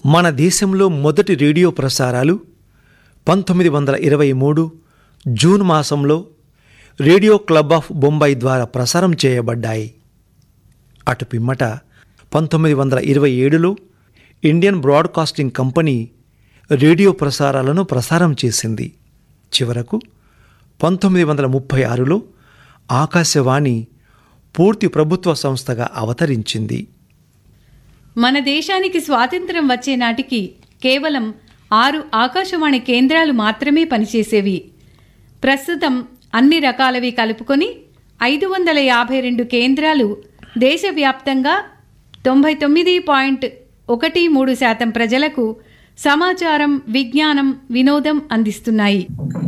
మన దేశంలో మొదటి రేడియో ప్రసారాలు పంతొమ్మిది వందల ఇరవై మూడు జూన్ మాసంలో రేడియో క్లబ్ ఆఫ్ బొంబాయి ద్వారా ప్రసారం చేయబడ్డాయి అటు పిమ్మట పంతొమ్మిది వందల ఇరవై ఏడులో ఇండియన్ బ్రాడ్కాస్టింగ్ కంపెనీ రేడియో ప్రసారాలను ప్రసారం చేసింది చివరకు పంతొమ్మిది వందల ముప్పై ఆరులో ఆకాశవాణి పూర్తి ప్రభుత్వ సంస్థగా అవతరించింది మన దేశానికి స్వాతంత్రం వచ్చే నాటికి కేవలం ఆరు ఆకాశవాణి కేంద్రాలు మాత్రమే పనిచేసేవి ప్రస్తుతం అన్ని రకాలవి కలుపుకొని ఐదు వందల యాభై రెండు కేంద్రాలు దేశవ్యాప్తంగా తొంభై తొమ్మిది పాయింట్ ఒకటి మూడు శాతం ప్రజలకు సమాచారం విజ్ఞానం వినోదం అందిస్తున్నాయి